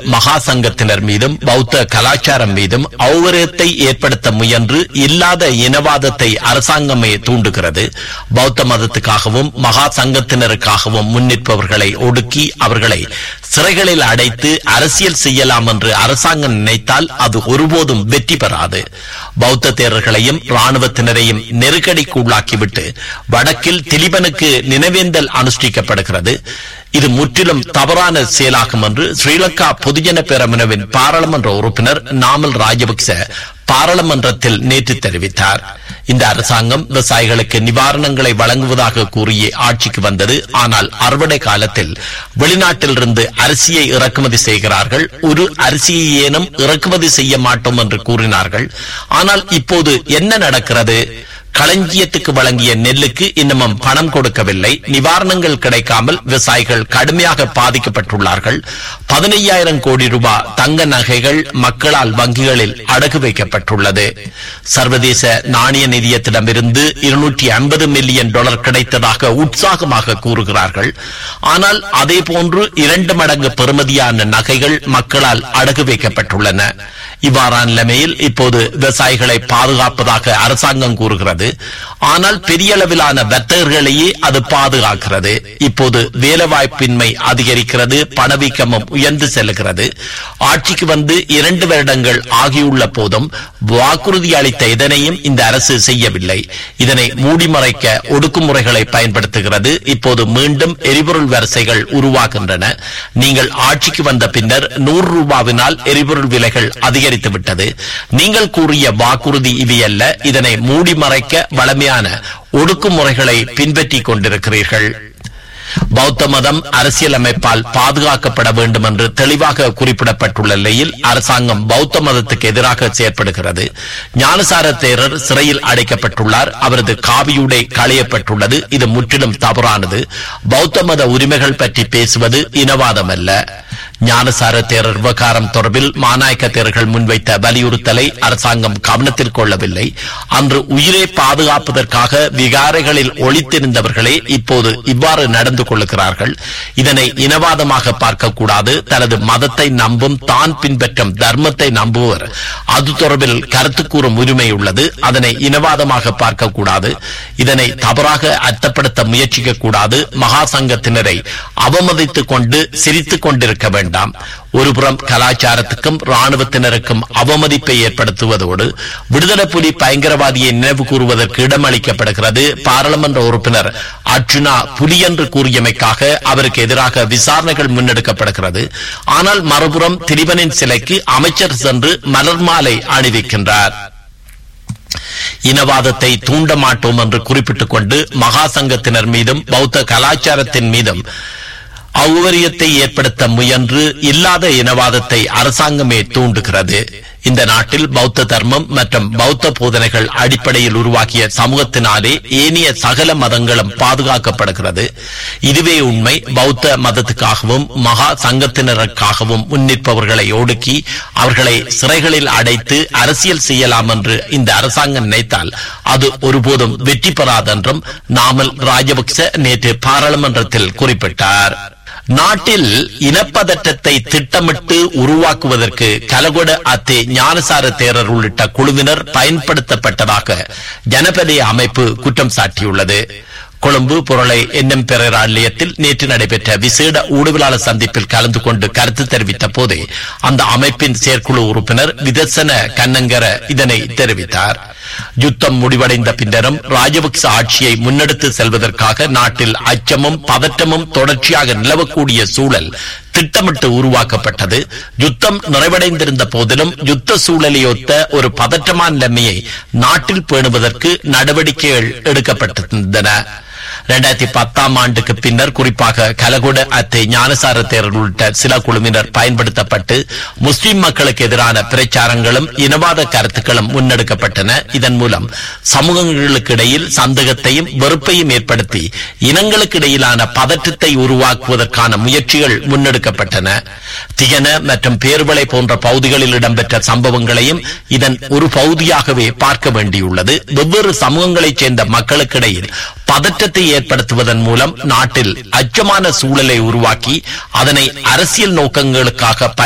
மகா சங்கத்தினர் மீதும் பௌத்த கலாச்சாரம் மீதும் ஔவரியத்தை ஏற்படுத்த முயன்று இல்லாத இனவாதத்தை அரசாங்கமே தூண்டுகிறது பௌத்த மதத்துக்காகவும் மகா சங்கத்தினருக்காகவும் முன்னிற்பவர்களை ஒடுக்கி அவர்களை சிறைகளில் அடைத்து அரசியல் செய்யலாம் என்று அரசாங்கம் நினைத்தால் அது ஒருபோதும் வெற்றி பெறாது பௌத்த தேரர்களையும் ராணுவத்தினரையும் நெருக்கடிக்கு உள்ளாக்கிவிட்டு வடக்கில் திலிபனுக்கு நினைவேந்தல் அனுஷ்டிக்கப்படுகிறது இது முற்றிலும் தவறான செயலாகும் என்று ஸ்ரீலங்கா பொதுஜன பேரமுனவின் பாராளுமன்ற உறுப்பினர் நாமல் ராஜபக்ச பாராளுமன்றத்தில் நேற்று தெரிவித்தார் இந்த அரசாங்கம் விவசாயிகளுக்கு நிவாரணங்களை வழங்குவதாக கூறிய ஆட்சிக்கு வந்தது ஆனால் அறுவடை காலத்தில் வெளிநாட்டிலிருந்து அரிசியை இறக்குமதி செய்கிறார்கள் ஒரு அரிசியை ஏனும் இறக்குமதி செய்ய மாட்டோம் என்று கூறினார்கள் ஆனால் இப்போது என்ன நடக்கிறது களஞ்சியத்துக்கு வழங்கிய நெல்லுக்கு இன்னமும் பணம் கொடுக்கவில்லை நிவாரணங்கள் கிடைக்காமல் விவசாயிகள் கடுமையாக பாதிக்கப்பட்டுள்ளார்கள் பதினையாயிரம் கோடி ரூபாய் தங்க நகைகள் மக்களால் வங்கிகளில் அடகு வைக்கப்பட்டுள்ளது சர்வதேச நாணய நிதியத்திடமிருந்து இருநூற்றி ஐம்பது மில்லியன் டாலர் கிடைத்ததாக உற்சாகமாக கூறுகிறார்கள் ஆனால் அதே போன்று இரண்டு மடங்கு பெறுமதியான நகைகள் மக்களால் அடகு வைக்கப்பட்டுள்ளன இவ்வாறான நிலைமையில் இப்போது விவசாயிகளை பாதுகாப்பதாக அரசாங்கம் கூறுகிறது ஆனால் பெரிய அளவிலான வர்த்தகர்களையே அது பாதுகாக்கிறது இப்போது வேலைவாய்ப்பின்மை அதிகரிக்கிறது பணவீக்கமும் உயர்ந்து செல்கிறது ஆட்சிக்கு வந்து இரண்டு வருடங்கள் ஆகியுள்ள போதும் வாக்குறுதி அளித்த இதனையும் இந்த அரசு செய்யவில்லை இதனை மூடிமறைக்க ஒடுக்குமுறைகளை பயன்படுத்துகிறது இப்போது மீண்டும் எரிபொருள் வரிசைகள் உருவாகின்றன நீங்கள் ஆட்சிக்கு வந்த பின்னர் நூறு ரூபாவினால் எரிபொருள் விலைகள் அதிகரித்து விட்டது நீங்கள் கூறிய வாக்குறுதி இவையல்ல இதனை மூடி மறைக்க வளமையான ஒடுக்குமுறைகளை பின்பற்றிக் கொண்டிருக்கிறீர்கள் பௌத்த மதம் அரசியலமைப்பால் பாதுகாக்கப்பட வேண்டும் என்று தெளிவாக குறிப்பிடப்பட்டுள்ள நிலையில் அரசாங்கம் பௌத்த மதத்துக்கு எதிராக செயற்படுகிறது ஞானசார தேரர் சிறையில் அடைக்கப்பட்டுள்ளார் அவரது காவியுடை களையப்பட்டுள்ளது இது முற்றிலும் தவறானது பௌத்த மத உரிமைகள் பற்றி பேசுவது இனவாதம் அல்ல ஞானசார தேரர் விவகாரம் தொடர்பில் மாநாயக்க தேரர்கள் முன்வைத்த வலியுறுத்தலை அரசாங்கம் கவனத்தில் கொள்ளவில்லை அன்று உயிரை பாதுகாப்பதற்காக விகாரைகளில் ஒளித்திருந்தவர்களே இப்போது இவ்வாறு நடந்து கொள்ளுகிறார்கள் இதனை இனவாதமாக பார்க்கக்கூடாது தனது மதத்தை நம்பும் தான் பின்பற்றும் தர்மத்தை நம்புவர் அது தொடர்பில் கருத்து கூறும் உரிமை உள்ளது அதனை இனவாதமாக பார்க்கக்கூடாது இதனை தவறாக அர்த்தப்படுத்த முயற்சிக்க கூடாது மகா சங்கத்தினரை அவமதித்துக் கொண்டு சிரித்துக் கொண்டிருக்க வேண்டாம் ஒருபுறம் கலாச்சாரத்துக்கும் ராணுவத்தினருக்கும் அவமதிப்பை ஏற்படுத்துவதோடு விடுதலை புலி பயங்கரவாதியை நினைவு கூறுவதற்கு இடமளிக்கப்படுகிறது பாராளுமன்ற உறுப்பினர் அர்ஜுனா புலி என்று கூறியமைக்காக அவருக்கு எதிராக விசாரணைகள் முன்னெடுக்கப்படுகிறது ஆனால் மறுபுறம் திரிவனின் சிலைக்கு அமைச்சர் சென்று மலர் மாலை அணிவிக்கின்றார் இனவாதத்தை தூண்ட மாட்டோம் என்று குறிப்பிட்டுக் கொண்டு மகா சங்கத்தினர் மீதும் பௌத்த கலாச்சாரத்தின் மீதும் அவ்வரியத்தை ஏற்படுத்த முயன்று இல்லாத இனவாதத்தை அரசாங்கமே தூண்டுகிறது இந்த நாட்டில் பௌத்த தர்மம் மற்றும் பௌத்த போதனைகள் அடிப்படையில் உருவாக்கிய சமூகத்தினாலே ஏனைய சகல மதங்களும் பாதுகாக்கப்படுகிறது இதுவே உண்மை பௌத்த மதத்துக்காகவும் மகா சங்கத்தினருக்காகவும் முன்னிற்பவர்களை ஒடுக்கி அவர்களை சிறைகளில் அடைத்து அரசியல் செய்யலாம் என்று இந்த அரசாங்கம் நினைத்தால் அது ஒருபோதும் வெற்றி பெறாதென்றும் நாமல் ராஜபக்ச நேற்று பாராளுமன்றத்தில் குறிப்பிட்டார் நாட்டில் இனப்பதற்றத்தை திட்டமிட்டு உருவாக்குவதற்கு கலகொட அத்தே ஞானசார தேரர் உள்ளிட்ட குழுவினர் பயன்படுத்தப்பட்டதாக ஜனபதி அமைப்பு குற்றம் சாட்டியுள்ளது கொழும்பு புரளை என்எம் பெரேரா நிலையத்தில் நேற்று நடைபெற்ற விசேட ஊடகவியலாளர் சந்திப்பில் கலந்து கொண்டு கருத்து தெரிவித்த போதே அந்த அமைப்பின் செயற்குழு உறுப்பினர் விதர்சன கண்ணங்கர இதனை தெரிவித்தார் யுத்தம் முடிவடைந்த பின்னரும் ராஜபக்ச ஆட்சியை முன்னெடுத்து செல்வதற்காக நாட்டில் அச்சமும் பதற்றமும் தொடர்ச்சியாக நிலவக்கூடிய சூழல் திட்டமிட்டு உருவாக்கப்பட்டது யுத்தம் நிறைவடைந்திருந்த போதிலும் யுத்த சூழலையொத்த ஒரு பதற்றமான நிலைமையை நாட்டில் பேணுவதற்கு நடவடிக்கைகள் எடுக்கப்பட்டிருந்தன இரண்டாயிரத்தி பத்தாம் ஆண்டுக்கு பின்னர் குறிப்பாக கலகுட அத்தை ஞானசார தேரர் உள்ளிட்ட சில குழுவினர் பயன்படுத்தப்பட்டு முஸ்லிம் மக்களுக்கு எதிரான பிரச்சாரங்களும் இனவாத கருத்துக்களும் முன்னெடுக்கப்பட்டன இதன் மூலம் சமூகங்களுக்கு இடையில் சந்தேகத்தையும் வெறுப்பையும் ஏற்படுத்தி இனங்களுக்கு இடையிலான பதற்றத்தை உருவாக்குவதற்கான முயற்சிகள் முன்னெடுக்கப்பட்டன தியன மற்றும் பேர்வளை போன்ற பகுதிகளில் இடம்பெற்ற சம்பவங்களையும் இதன் ஒரு பகுதியாகவே பார்க்க வேண்டியுள்ளது வெவ்வேறு சமூகங்களைச் சேர்ந்த மக்களுக்கிடையில் பதற்றத்தை ஏற்படுத்துவதன் மூலம் நாட்டில் அச்சமான சூழலை உருவாக்கி அதனை அரசியல் நோக்கங்களுக்காக